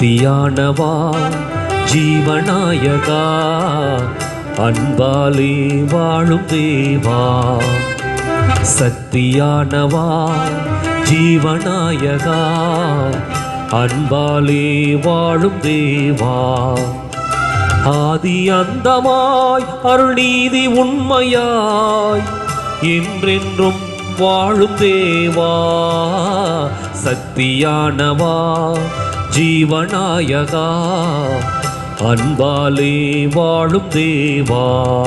சக்தியானவா ஜீவநாயகா அன்பாலே வாழும் தேவா சக்தியானவா ஜீவநாயகா அன்பாலே வாழும் தேவா ஆதி அந்தமாய் அருள்நீதி உண்மையாய் என்றென்றும் வாழும் தேவா சக்தியானவா ஜீவநாயகா அன்பாலே வாழும் தேவா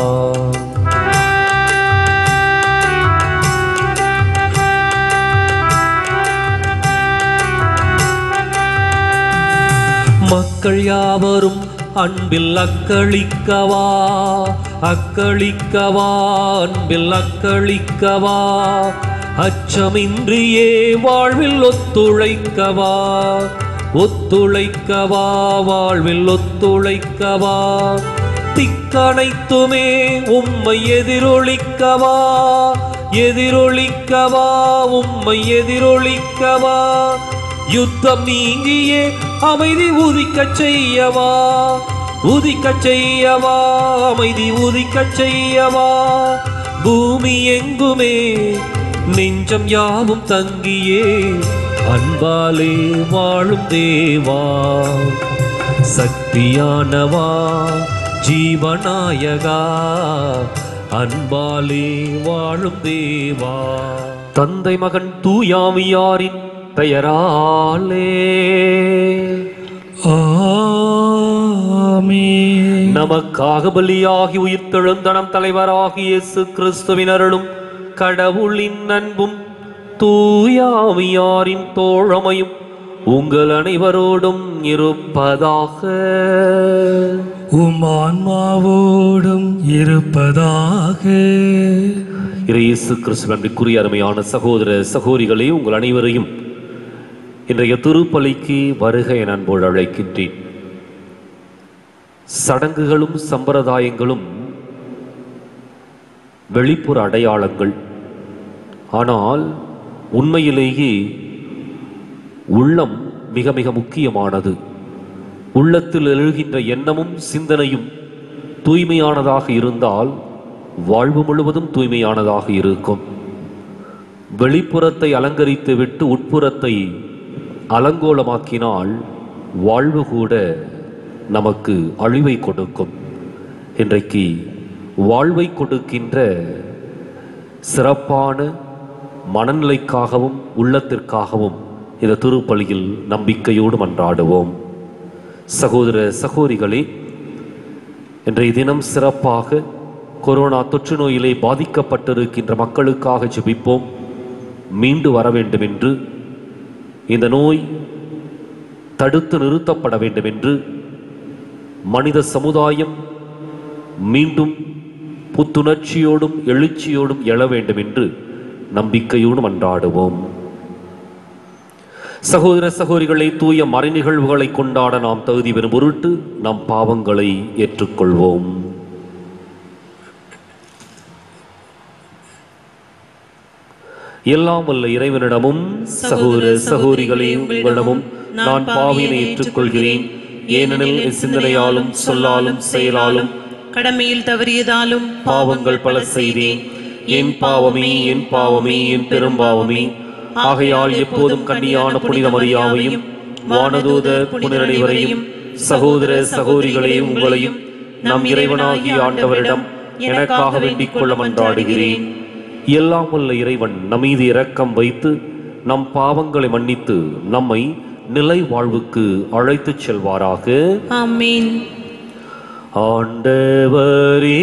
மக்கள் யாவரும் அன்பில் அக்களிக்கவா அக்களிக்கவா அன்பில் அக்களிக்கவா அச்சமின்றியே வாழ்வில் ஒத்துழைக்கவா ஒத்துழைக்கவா வாழ்வில் ஒத்துழைக்கவா திக்கனைத்துமே உம்மை எதிரொலிக்கவா எதிரொலிக்கவா உம்மை எதிரொலிக்கவா யுத்தம் நீங்கியே அமைதி உதிக்கச் செய்யவா உதிக்கச் செய்யவா அமைதி உதிக்கச் செய்யவா பூமி எங்குமே நெஞ்சம் யாவும் தங்கியே அன்பாலே வாழும் தேவா சக்தியானவா ஜீவநாயகா அன்பாலே வாழும் தேவா தந்தை மகன் தூயாமியாரின் பெயராலே ஆமென். நமக்காக பலியாகி உயிர்த்தெழுந்தனம் தலைவராகி இயேசு கிறிஸ்துவின் அருளும் கடவுளின் அன்பும் தூயாமியாரின் தோழமையும் உங்கள் அனைவரோடும் இருப்பதாக உம் ஆன்மாவோடும் இருப்பதாக இறை இயேசு கிறிஸ்துவின் அன்பிற்குரிய அருமையான சகோதர சகோதரிகளே உங்கள் அனைவரையும் இன்றைய திருப்பலிக்கு வருக என அன்போடு அழைக்கின்றேன் சடங்குகளும் சம்பிரதாயங்களும் வெளிப்புற அடையாளங்கள் ஆனால் உண்மையிலேயே உள்ளம் மிக மிக முக்கியமானது உள்ளத்தில் எழுகின்ற எண்ணமும் சிந்தனையும் தூய்மையானதாக இருந்தால் வாழ்வு முழுவதும் தூய்மையானதாக இருக்கும் வெளிப்புறத்தை அலங்கரித்து விட்டு உட்புறத்தை அலங்கோலமாக்கினால் வாழ்வு கூட நமக்கு அழிவை கொடுக்கும் இன்றைக்கு வாழ்வை கொடுக்கின்ற சிறப்பான மனநிலைக்காகவும் உள்ளத்திற்காகவும் இந்த திருப்பலியில் நம்பிக்கையோடு மன்றாடுவோம் சகோதர சகோதரிகளே இன்றைய தினம் சிறப்பாக கொரோனா தொற்று நோயிலே பாதிக்கப்பட்டிருக்கின்ற மக்களுக்காக ஜெபிப்போம் மீண்டு வர வேண்டும் என்று இந்த நோய் தடுத்து நிறுத்தப்பட வேண்டும் என்று மனித சமுதாயம் மீண்டும் புத்துணர்ச்சியோடும் எழுச்சியோடும் எழ வேண்டும் என்று நம்பிக்கையோடு மன்றாடுவோம் சகோதர சகோதரிகளை தூய மறைநிகழ்வுகளை கொண்டாட நாம் தகுதி பெறும் பொருட்டு நம் பாவங்களை ஏற்றுக்கொள்வோம் எல்லாம் வல்ல இறைவனிடமும் சகோதர சகோதரிகளே உங்களிடமும் நான் பாவினை ஏற்றுக்கொள்கிறேன் ஏனெனில் என் சிந்தனையாலும் சொல்லாலும் செயலாலும் கடமையில் தவறியதாலும் பாவங்கள் பல செய்தேன் என் பாவமே என் பாவமே என் பெரும்பாவமே ஆகையால் எப்போதும் கன்னியான புனித மரியாவையும் வானதூத புனிதனைவரையும் சகோதர சகோதரிகளே உங்களையும் நம் இறைவனாகிய ஆண்டவரிடம் எனக்காக வேண்டிக் கொள்ள மன்றாடுகிறேன் எல்லாம் வல்ல இறைவன் நம்மீது இரக்கம் வைத்து நம் பாவங்களை மன்னித்து நம்மை நிலை வாழ்வுக்கு அழைத்துச் செல்வாராக ஆமீன் ஆண்டவரே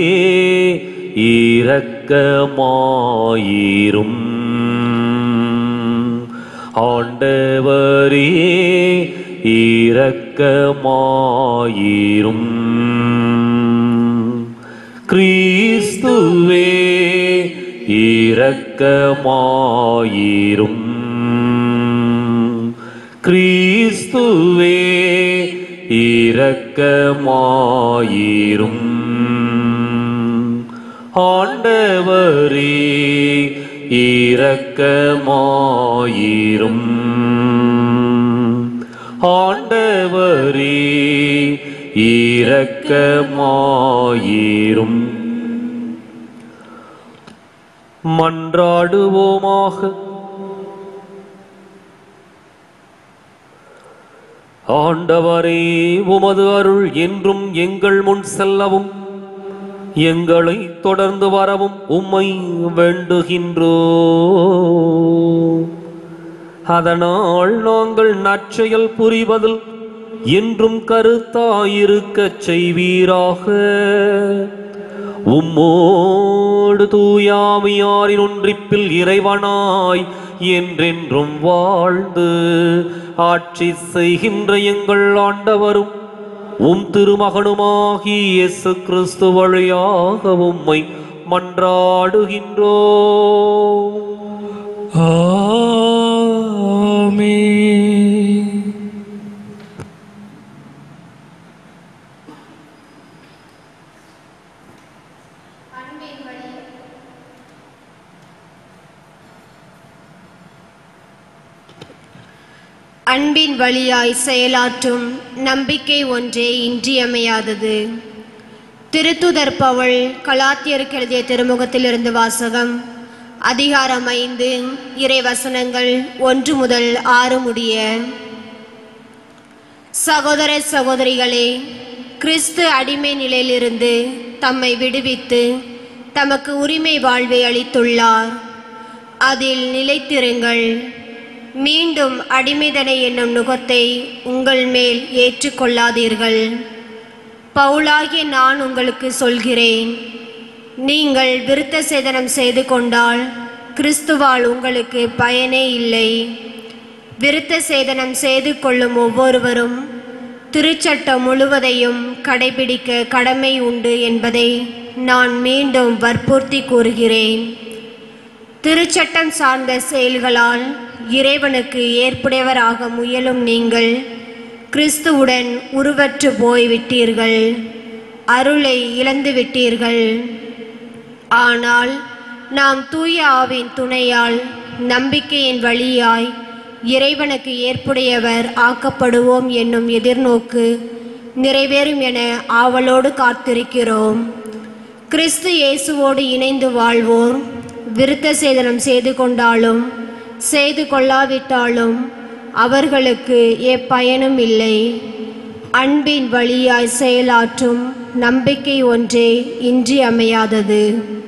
இரக்கமாயிரும் ஆண்டவரே இரக்கமாயிரும் கிறிஸ்துவே இரக்கமாயிரும் கிறிஸ்துவே இரக்கமாயிரும் ஆண்டவரே இரக்கமாயிரும் ஆண்டவரே ஆண்டவரே இரக்கமாயிரும் மன்றாடுவோமாக ஆண்டவரே உமது அருள் என்றும் எங்கள் முன் செல்லவும் எங்களை தொடர்ந்து வரவும் உம்மை வேண்டுகின்றோ அதனால் நாங்கள் நற்செயல் புரிவதில் என்றும் கருத்தாயிருக்கச் செய்வீராக உம்மோடு தூயாமியாரின் ஒன்றிப்பில் இறைவனாய் என்றென்றும் வாழ்ந்து ஆட்சி செய்கின்ற எங்கள் ஆண்டவரும் உம் திருமகனுமாகி இயேசு கிறிஸ்து வழியாக உம்மை மன்றாடுகின்றோ ஆமென் அன்பின் வழியாய் செயலாற்றும் நம்பிக்கை ஒன்றே இன்றியமையாதது திருத்துதர் பவுல் கலாத்தியருக்கு எழுதிய திருமுகத்திலிருந்து வாசகம் அதிகாரம் ஐந்து இறை வசனங்கள் ஒன்று முதல் ஆறு முடிய சகோதர சகோதரிகளே கிறிஸ்து அடிமை நிலையிலிருந்து தம்மை விடுவித்து தமக்கு உரிமை வாழ்வை அளித்துள்ளார் அதில் நிலைத்திருங்கள் மீண்டும் அடிமைதனை என்னும் நுகத்தை உங்கள் மேல் ஏற்றுக்கொள்ளாதீர்கள் பவுலாகிய நான் உங்களுக்கு சொல்கிறேன் நீங்கள் விருத்த சேதனம் செய்து கொண்டால் கிறிஸ்துவால் உங்களுக்கு பயனே இல்லை விருத்த சேதனம் செய்து கொள்ளும் ஒவ்வொருவரும் திருச்சட்டம் முழுவதையும் கடைபிடிக்க கடமை உண்டு என்பதை நான் மீண்டும் வற்புறுத்தி கூறுகிறேன் திருச்சட்டம் சார்ந்த செயல்களால் இறைவனுக்கு ஏற்புடையவராக முயலும் நீங்கள் கிறிஸ்துவுடன் உருவற்று போய்விட்டீர்கள் அருளை இழந்து விட்டீர்கள் ஆனால் நாம் தூய ஆவின் துணையால் நம்பிக்கையின் வழியாய் இறைவனுக்கு ஏற்புடையவர் ஆக்கப்படுவோம் என்னும் எதிர்நோக்கு நிறைவேறும் என ஆவலோடு காத்திருக்கிறோம் கிறிஸ்து இயேசுவோடு இணைந்து வாழ்வோர் விருத்த சேதனம் செய்து கொண்டாலும் செய்து கொள்ளாவிட்டாலும் அவர்களுக்கு எப்பயனும் இல்லை அன்பின் வழியாய் செயலாற்றும் நம்பிக்கை ஒன்றே இன்றி அமையாதது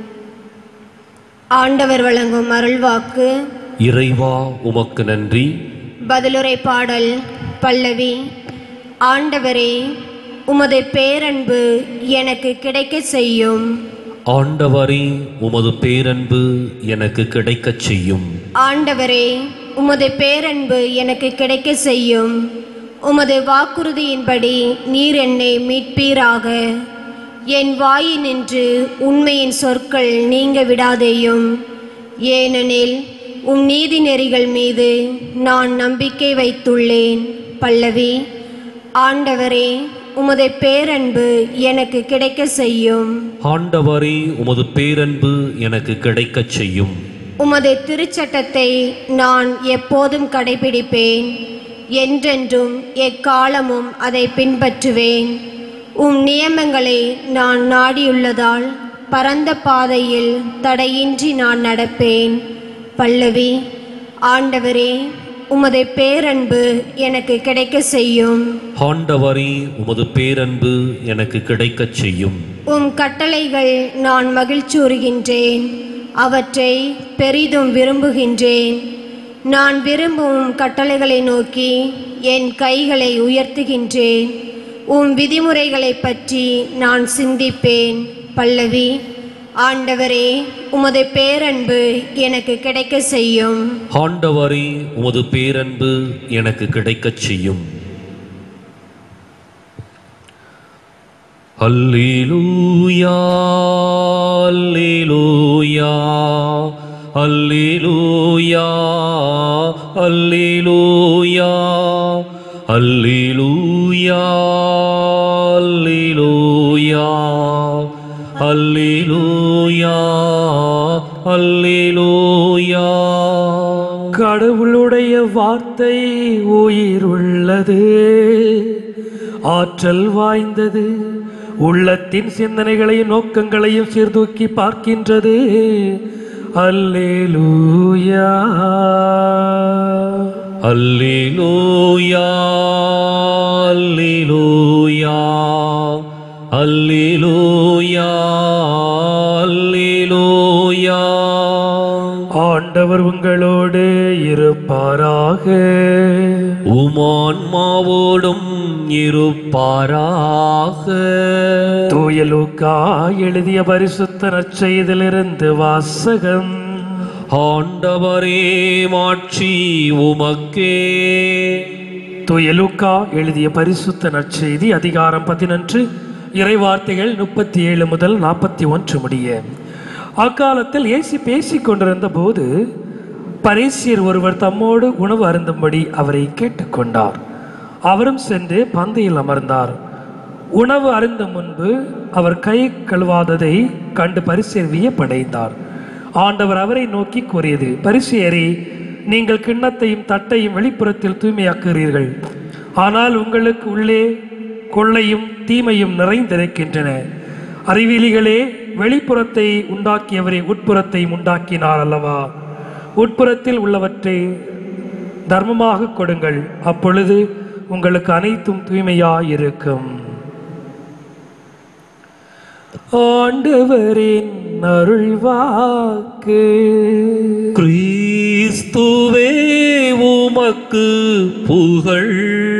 ஆண்டவர் வழங்கும் அருள்வாக்கு இறைவா உமக்கு நன்றி பதிலுரை பாடல் பல்லவி ஆண்டவரே உமது பேரன்பு எனக்கு கிடைக்கச் செய்யும் ஆண்டவரே உமது பேரன்பு எனக்கு கிடைக்கச் செய்யும் ஆண்டவரே உமது பேரன்பு எனக்கு கிடைக்கச் செய்யும் உமது வாக்குறுதியின்படி நீர் என்னை மீட்பீராக என் வாயினின்று உண்மையின் சொற்கள் நீங்க விடாதேயும் ஏனெனில் உம் நீதி நெறிகள் மீது நான் நம்பிக்கை வைத்துள்ளேன் பல்லவி ஆண்டவரே உமது பேரன்பு எனக்கு கிடைக்கச் செய்யும் ஆண்டவரே உமது பேரன்பு எனக்கு கிடைக்கச் செய்யும் உமது திருச்சட்டத்தை நான் எப்போதும் கடைபிடிப்பேன் என்றென்றும் எக்காலமும் அதை பின்பற்றுவேன் உம் நியமங்களை நான் நாடியுள்ளதால் பரந்த பாதையில் தடையின்றி நான் நடப்பேன் பல்லவி ஆண்டவரே உமது பேரன்பு எனக்கு கிடைக்க செய்யும் ஆண்டவரே உமது பேரன்பு எனக்கு கிடைக்கச் செய்யும் உம் கட்டளைகள் நான் மகிழ்ச்சியுறுகின்றேன் அவற்றை பெரிதும் விரும்புகின்றேன் நான் விரும்பும் உம் கட்டளைகளை நோக்கி என் கைகளை உயர்த்துகின்றேன் உம் விதிமுறைகளைப் பற்றி நான் சிந்திப்பேன் பல்லவி ஆண்டவரே உமது பேரன்பு எனக்கு கிடைக்க செய்யும் ஆண்டவரே உமது பேரன்பு எனக்கு கிடைக்கச் செய்யும் அல்லேலூயா அல்லேலூயா அல்லேலூயா அல்லேலூயா அல்லேலூயா அல்லேலூயா அல்லேலூயா அல்லேலூயா கடவுளுடைய வார்த்தை உயிர் உள்ளது ஆற்றல் வாய்ந்தது உள்ளத்தின் சிந்தனைகளையும் நோக்கங்களையும் சீர்தூக்கி பார்க்கின்றது அல்லேலூயா அல்லேலூயா அல்லேலூயா அல்லேலூயா அல்லேலூயா ஆண்டவர் உங்களோடு இருப்பாராக உமான்மாவோடும் இருப்பாராக தூய லூக்கா எழுதிய பரிசுத்த நற்செய்திலிருந்து வாசகம் ஆண்டவரே மாட்சி உமக்கே தூய லூக்கா எழுதிய பரிசுத்த நற்செய்தி அதிகாரம் பதினொன்று இறைவார்த்தைகள் முப்பத்தி ஏழு முதல் நாற்பத்தி ஒன்று முடிய அக்காலத்தில் இயேசு பேசிக் கொண்டிருந்த போது பரிசியர் ஒருவர் தம்மோடு உணவு அருந்தும்படி அவரை கேட்டுக்கொண்டார் அவரும் சென்று பந்தியில் அமர்ந்தார் உணவு அருந்தும் முன்பு அவர் கை கழுவாததை கண்டு பரிசியர் வியப்படைந்தார் ஆண்டவர் அவரை நோக்கி கூறியது பரிசியரே நீங்கள் கிண்ணத்தையும் தட்டையும் வெளிப்புறத்தில் தூய்மையாக்குகிறீர்கள் ஆனால் உங்களுக்கு உள்ளே கொள்ளையும் தீமையும் நிறைந்திருக்கின்றன அறிவிலிகளே வெளிப்புறத்தை உண்டாக்கியவரை உட்புறத்தை உண்டாக்கினார் அல்லவா உட்புறத்தில் உள்ளவற்றை தர்மமாக கொடுங்கள் அப்பொழுது உங்களுக்கு அனைத்தும் தூய்மையாயிருக்கும் ஆண்டவரின் அருள்வாக்கு கிறிஸ்துவே உமக்கு புகழ்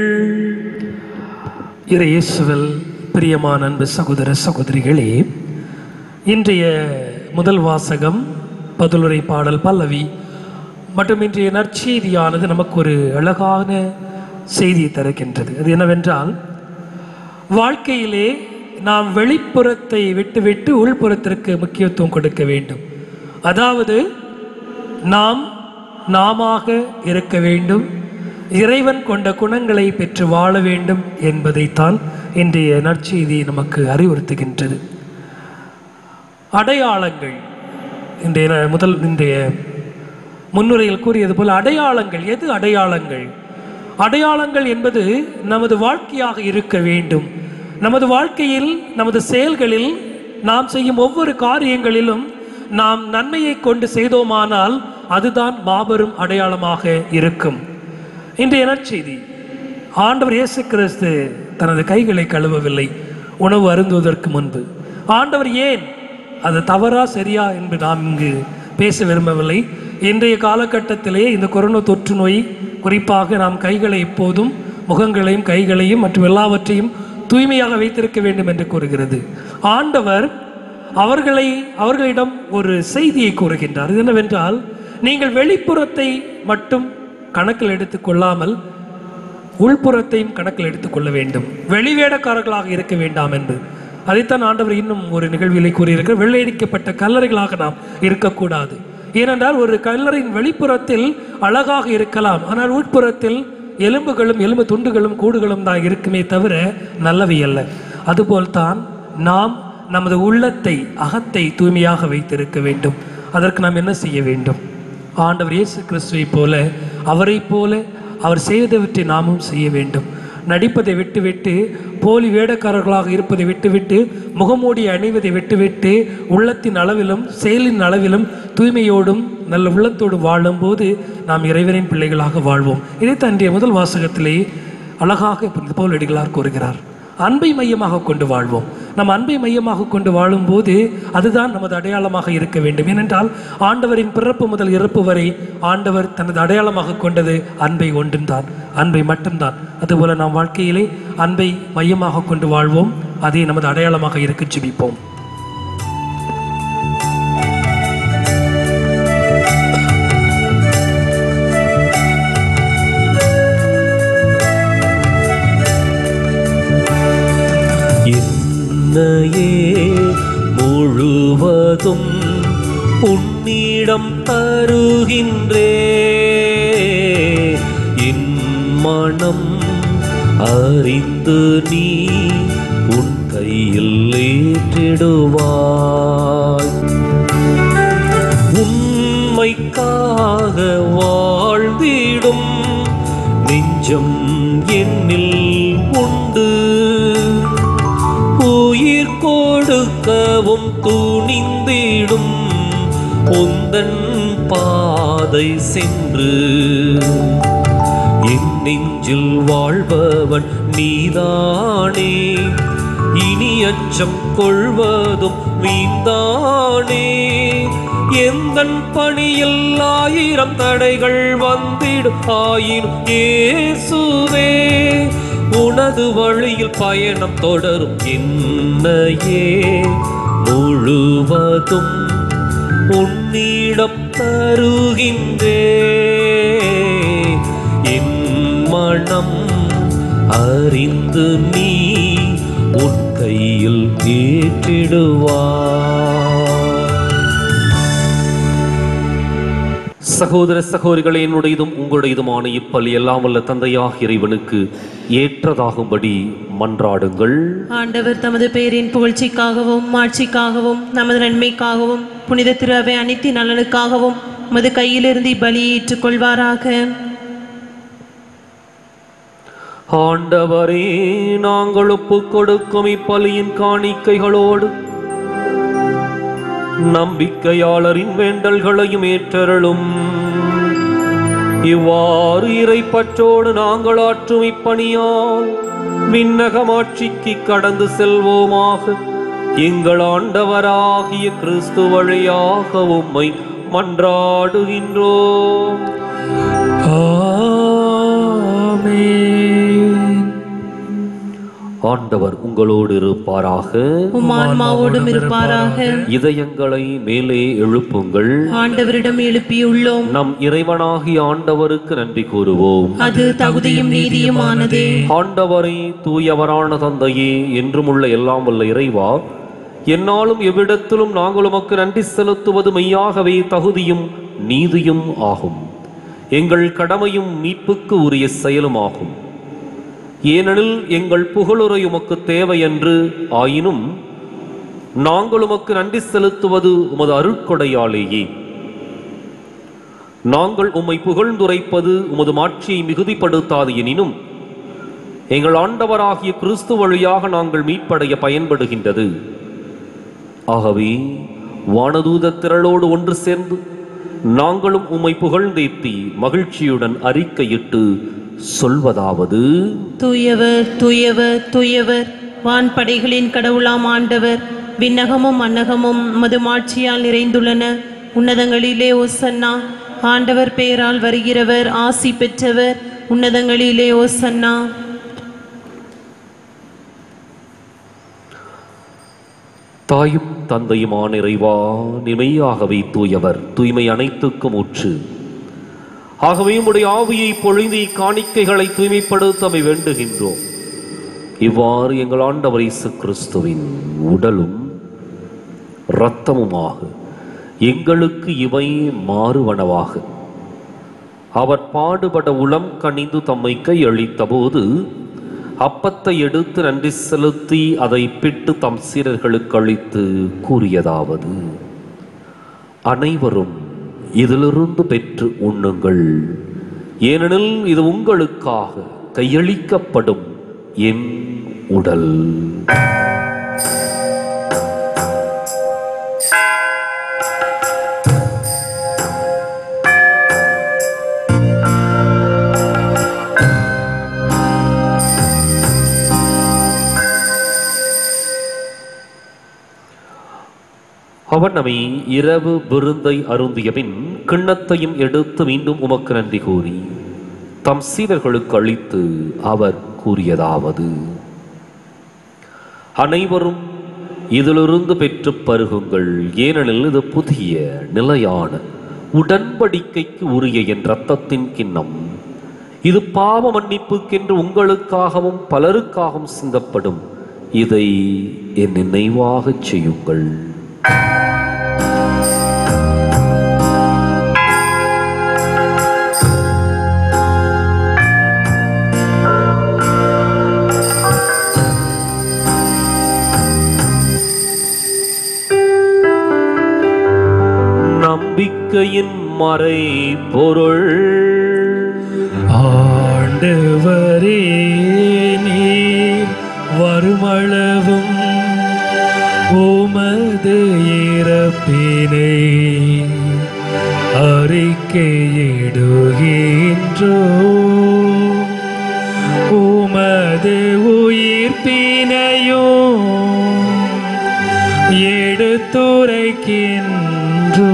இறையேசுவில் பிரியமான அன்பு சகோதர சகோதரிகளே இன்றைய முதல் வாசகம் பதிலுரை பாடல் பல்லவி மற்றும் இன்றைய நற்செய்தியானது நமக்கு ஒரு அழகான செய்தியை தருகின்றது அது என்னவென்றால் வாழ்க்கையிலே நாம் வெளிப்புறத்தை விட்டுவிட்டு உள்புறத்திற்கு முக்கியத்துவம் கொடுக்க வேண்டும் அதாவது நாம் நாமாக இருக்க வேண்டும் இறைவன் கொண்ட குணங்களை பெற்று வாழ வேண்டும் என்பதைத்தான் இன்றைய நற்செய்தி நமக்கு அறிவுறுத்துகின்றது அடையாளங்கள் இன்றைய ந- முதல் இன்றைய முன்னுரையில் கூறியது போல அடையாளங்கள் எது அடையாளங்கள் அடையாளங்கள் என்பது நமது வாழ்க்கையாக இருக்க வேண்டும் நமது வாழ்க்கையில் நமது செயல்களில் நாம் செய்யும் ஒவ்வொரு காரியங்களிலும் நாம் நன்மையை கொண்டு செய்தோமானால் அதுதான் மாபெரும் அடையாளமாக இருக்கும் இன்றைய நற்செய்தி ஆண்டவர் இயேசு கிறிஸ்து தனது கைகளை கழுவவில்லை உணவு அருந்துவதற்கு முன்பு ஆண்டவர் ஏன் அது தவறா சரியா என்று நாம் இங்கு பேச விரும்பவில்லை இன்றைய காலகட்டத்திலே இந்த கொரோனா தொற்று நோய் குறிப்பாக நாம் கைகளை எப்போதும் முகங்களையும் கைகளையும் மற்றும் எல்லாவற்றையும் தூய்மையாக வைத்திருக்க வேண்டும் என்று கூறுகிறது ஆண்டவர் அவர்களை அவர்களிடம் ஒரு செய்தியை கூறுகின்றார் இது என்னவென்றால் நீங்கள் வெளிப்புறத்தை மட்டும் கணக்கில் எடுத்துக் கொள்ளாமல் உள்புறத்தையும் கணக்கில் எடுத்துக்கொள்ள வேண்டும் வெளிவேடக்காரர்களாக இருக்க வேண்டாம் என்று அதைத்தான் ஆண்டவர் இன்னும் ஒரு நிகழ்விலை கூறியிருக்கிறார் வெள்ளையடிக்கப்பட்ட கல்லறைகளாக நாம் இருக்கக்கூடாது ஏனென்றால் ஒரு கல்லறையின் வெளிப்புறத்தில் அழகாக இருக்கலாம் ஆனால் உட்புறத்தில் எலும்புகளும் எலும்பு துண்டுகளும் கூடுகளும் தான் இருக்குமே தவிர நல்லவை அல்ல அதுபோல்தான் நாம் நமது உள்ளத்தை அகத்தை தூய்மையாக வைத்திருக்க வேண்டும் அதற்கு நாம் என்ன செய்ய வேண்டும் ஆண்டவர் இயேசு கிறிஸ்துவை போல அவரைப் போல அவர் செய்தவற்றை நாமும் செய்ய வேண்டும் நடிப்பதை விட்டுவிட்டு போலி வேடக்காரர்களாக இருப்பதை விட்டுவிட்டு முகமூடி அணிவதை விட்டுவிட்டு உள்ளத்தின் அளவிலும் செயலின் அளவிலும் தூய்மையோடும் நல்ல உள்ளத்தோடும் வாழும்போது நாம் இறைவனின் பிள்ளைகளாக வாழ்வோம் இதை தன்றைய முதல் வாசகத்திலே அழகாக பவுலடிகளார் கூறுகிறார் அன்பை மையமாக கொண்டு வாழ்வோம் நம் அன்பை மையமாக கொண்டு வாழும்போது அதுதான் நமது அடையாளமாக இருக்க வேண்டும் ஏனென்றால் ஆண்டவரின் பிறப்பு முதல் இறப்பு வரை ஆண்டவர் தனது அடையாளமாக கொண்டது அன்பை ஒன்றுதான் அன்பை மட்டும்தான் அதுபோல நாம் வாழ்க்கையிலே அன்பை மையமாக கொண்டு வாழ்வோம் அதை நமது அடையாளமாக இருக்க ஜெபிப்போம் என்னையே முழுவதும் உன்னிடம் தருகின்றே என் மனம் அறிந்து நீ உன் கையில் ஏற்றிடுவாய் உண்மைக்காக வாழ்ந்திடும் நெஞ்சம் என்னில் உண்டு துணிந்திடும் உந்தன் பாதை சென்று என் நெஞ்சில் வாழ்பவன் நீதானே இனி அச்சம் கொள்வதும் வீந்தானே எந்தன் பணியில் ஆயிரம் தடைகள் வந்திடும் ஆயினும் இயேசுவே உனது வழியில் பயணம் தொடரும் என்னையே முழுவதும் உன்னிடம் தருகின்றே என் மனம் அறிந்து நீ உன் கையில் ஏற்றிடுவார் சகோதர சகோதரிகளே என்னுடையதும் உங்களுடையதுமான இப்பலி எல்லாம் வல்ல தந்தையாக இறைவனுக்கு ஏற்றதாகும்படி மன்றாடுங்கள் ஆண்டவர் தமது பெயரின் புகழ்ச்சிக்காகவும் மாட்சிக்காகவும் நமது நன்மைக்காகவும் புனித திரு அவை அனைத்து நலனுக்காகவும் உமது கையிலிருந்து பலியை ஏற்றுக்கொள்வாராக ஆண்டவரே நாங்கள் ஒப்புக் கொடுக்கும் இப்பலியின் காணிக்கைகளோடு நம்பிக்கையாளரின் வேண்டல்களையும் ஏற்றருளும் இவ்வாறு இறைப்பற்றோடு நாங்கள் ஆற்றும் இப்பணியால் விண்ணகமாட்சிக்கு கடந்து செல்வோமாக எங்கள் ஆண்டவராகிய கிறிஸ்து வழியாக உம்மை மன்றாடுகின்றோம் ஆமென் ஆண்டவர் உங்களோடு இருப்பாராக உம் ஆன்மாவோடும் இருப்பாராக இதயங்களை மேலே எழுப்புங்கள் ஆண்டவரிடம் எழுப்பியுள்ளோம் நம் இறைவனாகிய ஆண்டவருக்கு நன்றி கூறுவோம் அது தகுதியும் நீதியுமானதே ஆண்டவரை தூயவரான தந்தையே என்றும் உள்ள எல்லாம் வல்ல இறைவா என்னாலும் எவ்விடத்திலும் நாங்கள் உமக்கு நன்றி செலுத்துவது மெய்யாகவே தகுதியும் நீதியும் ஆகும் எங்கள் கடமையும் மீட்புக்கு உரிய செயலுமாகும் ஏனெனில் எங்கள் புகழுரை உமக்கு தேவை என்று ஆயினும் நாங்கள் உமக்கு நன்றி செலுத்துவது உமது அருட்கொடையாலேயே நாங்கள் உம்மை புகழ்ந்துரைப்பது உமது மாட்சியை மிகுதிப்படுத்தாது எனினும் எங்கள் ஆண்டவராகிய கிறிஸ்து வழியாக நாங்கள் மீட்படைய பயன்படுகின்றது ஆகவே வானதூத திரளோடு ஒன்று சேர்ந்து நாங்களும் உம்மை புகழ்ந்தேத்தி மகிழ்ச்சியுடன் அறிக்கையிட்டு சொல்வதாவது தூயவர் தூயவர் தூயவர் வான்படைகளின் கடவுளாம் ஆண்டவர் விண்ணகமும் மன்னகமும் மது மாட்சியால் நிறைந்துள்ளன உன்னதங்களிலே ஓசன்னா ஆண்டவர் பெயரால் வருகிறவர் ஆசி பெற்றவர் உன்னதங்களிலே ஓசன்னா தாயும் தந்தையுமான இறைவா நிமையாகவே தூயவர் தூய்மை அனைத்துக்கும் ஊற்று ஆகவே உம்முடைய ஆவியை பொழிந்து காணிக்கைகளை தூய்மைப்படுத்தமை வேண்டுகின்றோம் இவ்வாறு எங்கள் ஆண்டவர் இயேசு கிறிஸ்துவின் உடலும் இரத்தமுமாக எங்களுக்கு இவை மாறுவனவாக அவர் பாடுபட உளம் கனிந்து தம்மை கையளித்த போது அப்பத்தை எடுத்து நன்றி செலுத்தி அதை பிட்டு தம் சீரர்களுக்கு அளித்து கூறியதாவது அனைவரும் இதிலிருந்து பெற்று உண்ணுங்கள் ஏனெனில் இது உங்களுக்காக கையளிக்கப்படும் என் உடல் அவர் நம்மை இரவு விருந்தை அருந்தியபின் கிண்ணத்தையும் எடுத்து மீண்டும் உமக்கு நன்றி கூறி தம் சீடர்களுக்கு அளித்து அவர் கூறியதாவது அனைவரும் இதிலிருந்து பெற்று பருகுங்கள் ஏனெனில் இது புதிய நிலையான உடன்படிக்கைக்கு உரிய என் இரத்தத்தின் கிண்ணம் இது பாவ மன்னிப்புக்கென்று உங்களுக்காகவும் பலருக்காகவும் சிந்தப்படும் இதை என் நினைவாகச் செய்யுங்கள் நம்பிக்கையின் மறை பொருள் ஆண்டவரே நீர் வருமளவும் உமது உமது இறப்பினை அறிக்கையிடுகின்றோ உமது உயிர்ப்பினையும் எடுத்துரைக்கின்றோ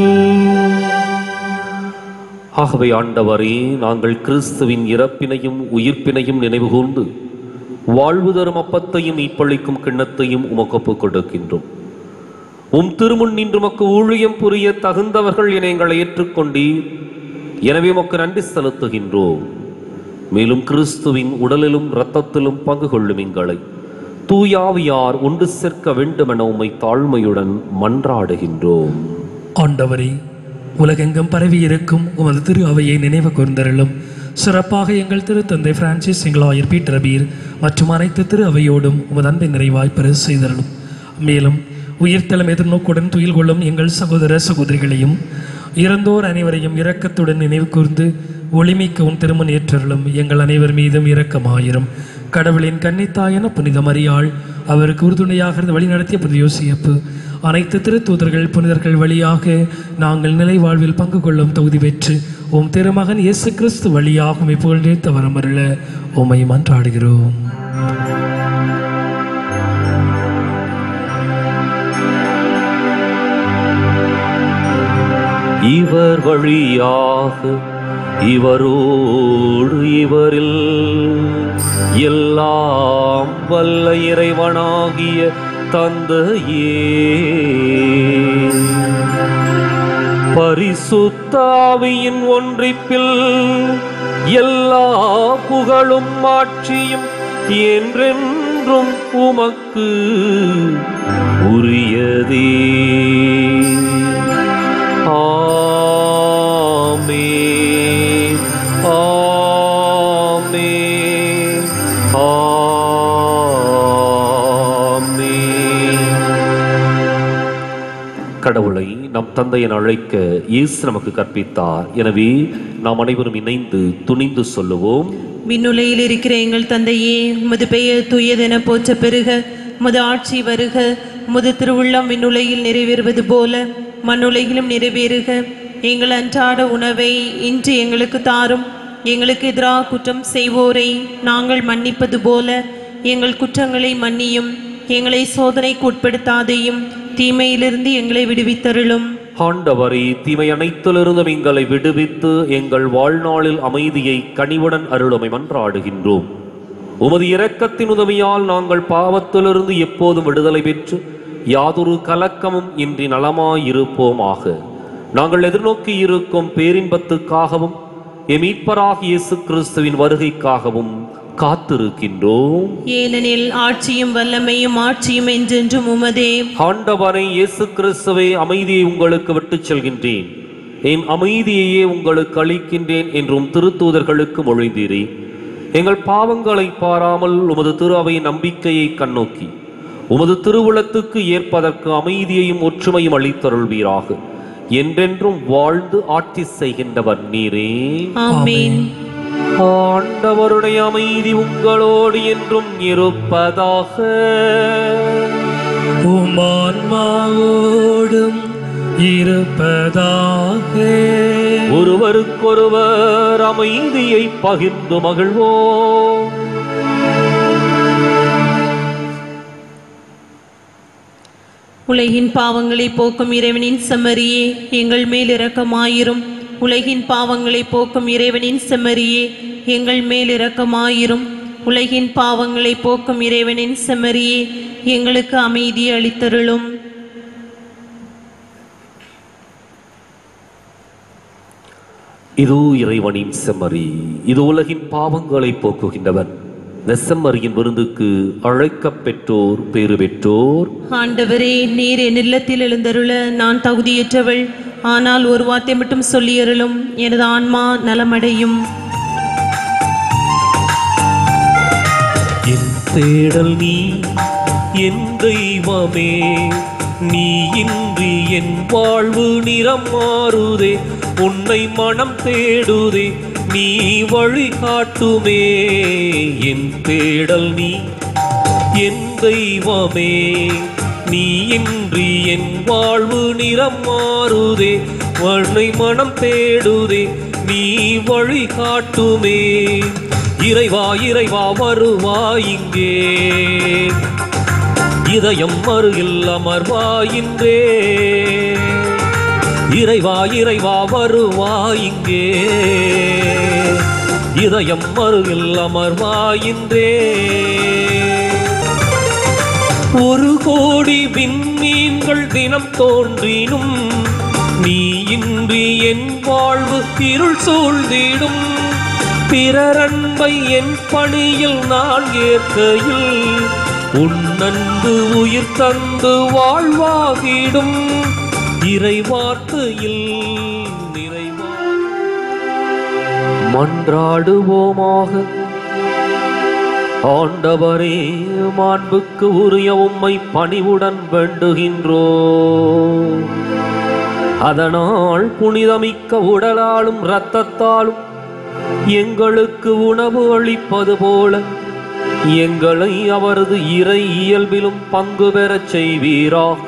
ஆகவே ஆண்டவரே நாங்கள் கிறிஸ்துவின் இறப்பினையும் உயிர்ப்பினையும் நினைவுகூர்ந்து வாழ்வு தரும் அப்பத்தையும் மீட்பளிக்கும் கிண்ணத்தையும் உமக்கு ஒப்புக் கொடுக்கின்றோம் உம் திருமுன் நின்று உமக்கு ஊழியம் புரிய தகுந்தவர்கள் என எங்களை ஏற்றுக்கொண்டீர் எனவே உமக்கு நன்றி செலுத்துகின்றோம் மேலும் கிறிஸ்துவின் உடலிலும் இரத்தத்திலும் பங்கு கொள்ளும் எங்களை தூயாவியார் ஒன்று சேர்க்க வேண்டுமென உம்மை தாழ்மையுடன் மன்றாடுகின்றோம் ஆண்டவரே உலகெங்கும் பரவி இருக்கும் உமது திரு அவையை நினைவு கூர்ந்தருளும் சிறப்பாக எங்கள் திருத்தந்தை பிரான்சிஸ் எங்களாயர் பீட்டர் பீர் மற்றும் அனைத்து திரு அவையோடும் உமது அன்பை நிறைவாய் பெற செய்தருளும் மேலும் உயிர்த்தலம் எதிர்நோக்குடன் துயில் கொள்ளும் எங்கள் சகோதர சகோதரிகளையும் இறந்தோர் அனைவரையும் இரக்கத்துடன் நினைவு கூர்ந்து ஒளிமிக்கவும் திருமண் ஏற்றருளும் எங்கள் அனைவர் மீதும் இரக்கமாயிரும் கடவுளின் கன்னித்தாயன புனித மரியாள் அவருக்கு உறுதுணையாக இருந்து வழிநடத்திய புனித யோசியப்பு அனைத்து திருத்தூதர்கள் புனிதர்கள் வழியாக நாங்கள் நிலை வாழ்வில் பங்கு கொள்ளும் தகுதி பெற்று உம் திருமகன் இயேசு கிறிஸ்து வழியாக உம்மை புகழ்ந்தேத்த வரமருள உம்மை மன்றாடுகிறோம் இவர் வழியாக இவரோடு இவரில் எல்லாம் வல்ல இறைவனாகிய தந்தையே பரிசுத்தாவியின் ஒன்றிப்பில் எல்லா புகழும் மாட்சியும் என்றென்றும் உமக்கு உரியதே ஆமென் ஆமென் ஆமென் கடவுளை நம் தந்தையன் அழைக்க இயேசு நமக்கு கற்பித்தார் எனவே நாம் அனைவரும் இணைந்து துணிந்து சொல்லுவோம் விண்ணுலையில் இருக்கிற எங்கள் தந்தையே உமது பெயர் தூயதென போற்ற பெருக உமது ஆட்சி வருக உமது திருவுள்ளம் விண்ணுலையில் நிறைவேறுவது போல மண்ணுலகிலும் நிறைவேறுக எங்கள் அன்றாட உணவை இன்று எங்களுக்கு தாரும் எங்களுக்கு எதிராக குற்றம் செய்வோரை நாங்கள் மன்னிப்பது போல எங்கள் குற்றங்களை மன்னியும் எங்களை சோதனைக்கு உட்படுத்தாதையும் தீமையிலிருந்து எங்களை விடுவித்தருளும் ஆண்டவரே தீமை அனைத்திலிருந்தும் எங்களை விடுவித்து எங்கள் வாழ்நாளில் அமைதியை கனிவுடன் அருளுமை மன்றாடுகின்றோம் உமது இரக்கத்தின் உதவியால் நாங்கள் பாவத்திலிருந்து எப்போதும் விடுதலை பெற்று யாதொரு கலக்கமும் இன்றி நலமாயிருப்போமாக நாங்கள் எதிர்நோக்கி இருக்கும் பேரின்பத்துக்காகவும் எம் மீட்பராகிய இயேசு கிறிஸ்துவின் வருகைக்காகவும் காத்திருக்கின்றோம் ஏனெனில் ஆட்சியும் வல்லமையும் ஆட்சியும் என்றென்றும் உமதே ஆண்டவரை இயேசு கிறிஸ்துவை அமைதியை உங்களுக்கு விட்டுச் செல்கின்றேன் என் அமைதியையே உங்களுக்கு அளிக்கின்றேன் என்றும் திருத்தூதர்களுக்கு மொழிந்தீரே எங்கள் பாவங்களை பாராமல் உமது திரு அவை நம்பிக்கையை கண்ணோக்கி உமது திருவுளத்துக்கு ஏற்பதற்கு அமைதியையும் ஒற்றுமையும் அளித்தருள்வீராக என்றென்றும் வாழ்ந்து ஆட்சி செய்கின்றவர் நீரே ஆமென் ஆண்டவருடைய அமைதி உங்களோடு என்றும் இருப்பதாக உமான்மாவோடும் இருப்பதாக ஒருவருக்கொருவர் அமைதியை பகிர்ந்து மகிழ்வோம் உலகின் பாவங்களை போக்கும் இறைவனின் செம்மறியே எங்கள் மேல் இரக்கமாயிரும் உலகின் பாவங்களை போக்கும் இறைவனின் செம்மறியே எங்கள் மேல் இரக்கமாயிரும் உலகின் பாவங்களை போக்கும் இறைவனின் செம்மறியே எங்களுக்கு அமைதி அளித்தருளும் இதோ இறைவனின் செம்மறி இது உலகின் பாவங்களை போக்குகின்றவன் இந்த செம்மறியின் விருந்துக்கு அழைக்கப் பெற்றோர் பேறு பெற்றோர் ஆண்டவரே நீர் என் இல்லத்தில் எழுந்தருள நான் தகுதியற்றவள் ஆனால் ஒரு வார்த்தை மட்டும் சொல்லியருளும் எனது ஆன்மா நலமடையும் என் தேடல் நீ என் தெய்வமே நீ இன்றி என் வாழ்வு நிறம் மாறுதே உன்னை மனம் தேடுதே நீ வழி காட்டுமே என் தேடல் நீ என் தெய்வமே நீ இன்றி என் வாழ்வு நிறம் மாறுதே வண்ணை மனம் தேடுதே நீ வழி காட்டுமே இறைவா இறைவா வருவாய் இங்கே இதயம் அருகில் அமர்வாயின்றே இறைவா இறைவா வருவாய் இங்கே இதயம் அருகில் அமர்வாயின்றே ஒரு கோடி விண்மீன்கள் தினம் தோன்றினும் நீ இன்றி என் வாழ்வு இருள் சூழ்ந்திடும் பிறரன்பை என் பணியில் நான் ஏற்கையில் உன் அன்பு உயிர் தந்து வாழ்வாகிடும் இறைவார்த்தையில் நிறைவா மன்றாடுவோமாக ஆண்டவரே மாண்புக்கு உரிய உம்மை பணிவுடன் வேண்டுகின்றோ அதனால் புனிதமிக்க உடலாலும் இரத்தத்தாலும் எங்களுக்கு உணவு அளிப்பது போல எங்களை அவரது இறை இயல்பிலும் பங்கு பெறச் செய்வீராக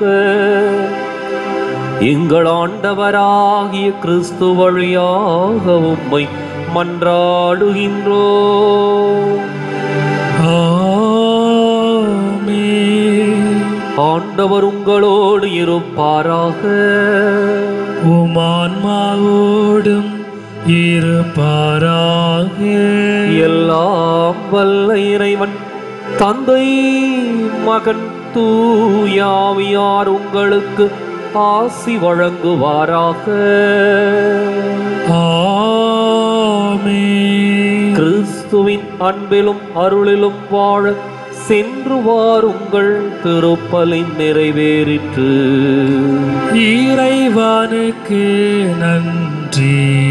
எங்கள் ஆண்டவராகிய கிறிஸ்து வழியாக உம்மை மன்றாடுகின்றோ ஆமென். ஆண்டவர் உங்களோடு இருப்பாராக உமான்மாவோடும் இருப்பாராக எல்லாம் வல்ல இறைவன் தந்தை மகன் தூயாவியார் உங்களுக்கு ஆசி வழங்குவாராக ஆமென். கிறிஸ்துவின் அன்பிலும் அருளிலும் வாழ சென்று வாருங்கள் திருப்பலின் நிறைவேறிற்று இறைவனுக்கு நன்றி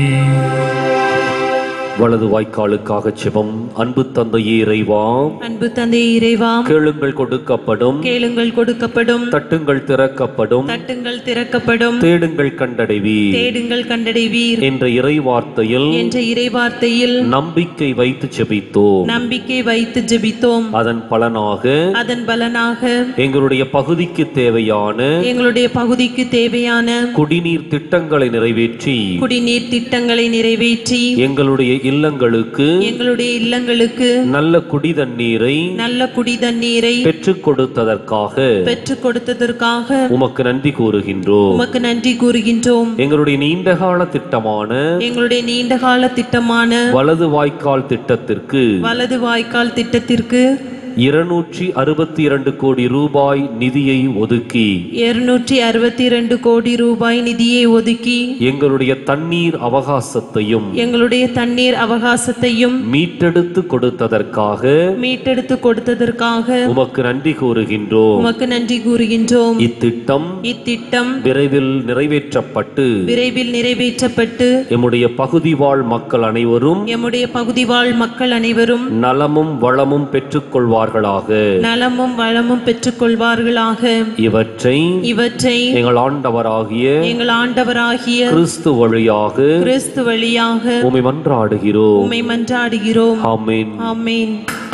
வலது வாய்க்காலுக்காக செபம் அன்பு தந்தையே இறைவா அன்பு தந்தை இறைவா கேளுங்கள் கொடுக்கப்படும் கேளுங்கள் கொடுக்கப்படும் தட்டுங்கள் திறக்கப்படும் தட்டுங்கள் திறக்கப்படும் தேடுங்கள் கண்டடைவீர் தேடுங்கள் கண்டடைவீர் என்ற இறை வார்த்தையில் என்ற இறைவார்த்தையில் நம்பிக்கை வைத்து செபித்தோம் நம்பிக்கை வைத்து ஜெபித்தோம் அதன் பலனாக அதன் பலனாக எங்களுடைய பகுதிக்கு தேவையான எங்களுடைய பகுதிக்கு தேவையான குடிநீர் திட்டங்களை நிறைவேற்றி குடிநீர் திட்டங்களை நிறைவேற்றி எங்களுடைய இல்லங்களுக்கு எங்களுடைய இல்லங்களுக்கு நல்ல குடி தண்ணீரை நல்ல குடி தண்ணீரை பெற்றுக் கொடுத்ததற்காக பெற்றுக் கொடுத்ததற்காக உமக்கு நன்றி கூறுகின்றோம் உமக்கு நன்றி கூறுகின்றோம் எங்களுடைய நீண்டகால திட்டமான எங்களுடைய நீண்டகால திட்டமான வலது வாய்க்கால் திட்டத்திற்கு வலது வாய்க்கால் திட்டத்திற்கு இருநூற்றி அறுபத்தி இரண்டு கோடி ரூபாய் நிதியை ஒதுக்கி இருநூற்றி அறுபத்தி இரண்டு கோடி ரூபாய் நிதியை ஒதுக்கி எங்களுடைய தண்ணீர் அவகாசத்தையும் எங்களுடைய தண்ணீர் அவகாசத்தையும் மீட்டெடுத்து கொடுத்ததற்காக மீட்டெடுத்து கொடுத்ததற்காக உமக்கு நன்றி கூறுகின்றோம் உமக்கு நன்றி கூறுகின்றோம் இத்திட்டம் இத்திட்டம் விரைவில் நிறைவேற்றப்பட்டு விரைவில் நிறைவேற்றப்பட்டு எம்முடைய பகுதி வாழ் மக்கள் அனைவரும் எம்முடைய பகுதி வாழ் மக்கள் அனைவரும் நலமும் வளமும் பெற்றுக்கொள்வார்களாக நலமும் வளமும் பெற்றுக்கொள்வார்களாக இவற்றை இவற்றை எங்கள் ஆண்டவராகிய எங்கள் ஆண்டவராகிய கிறிஸ்து வழியாக கிறிஸ்து வழியாக உமை மன்றாடுகிறோம் உம்மை மன்றாடுகிறோம் ஆமென் ஆமென்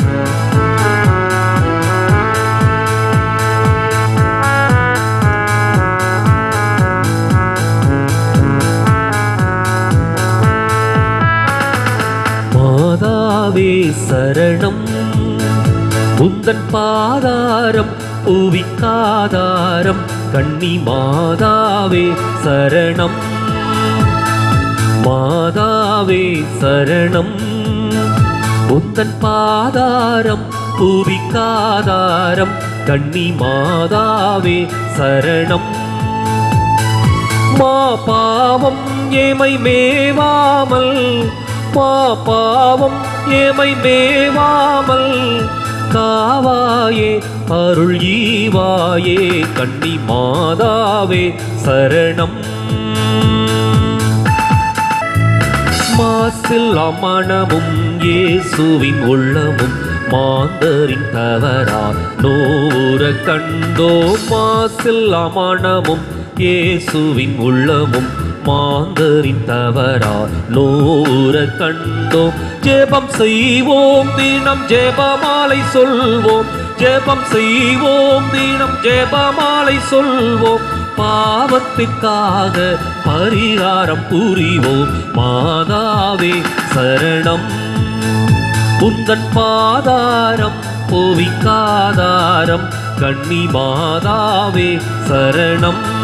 மாதாவே சரணம் உந்தன் பாதாரம் பூவிக்காதாரம் கண்ணி மாதாவே சரணம் மாதாவே சரணம் உந்தன் பாதாரம் பூவிக்காதாரம் கண்ணி மாதாவே சரணம் மா பாவம் ஏமை மேவாமல் மா பாவம் ஏமை மேவாமல் காவாயே அருள் ஈவாயே கண்ணி மாதாவே சரணம் மாசில் அமனமும் இயேசுவின் உள்ளமும் மாந்தரின் தவறா நூற கண்டோ மாசில் அமனமும் இயேசுவின் உள்ளமும் மாந்தரின் தவறா நூற கண்டோம் ஜெபம் செய்வோம் தினம் ஜெபமாலை சொல்வோம் ஜெபம் செய்வோம் தினம் ஜெபமாலை சொல்வோம் பாவத்திற்காக பரிகாரம் புரிவோம் மாதாவே சரணம் உந்தன் பாதாரம் புவிக்காதாரம் கண்ணி மாதாவே சரணம்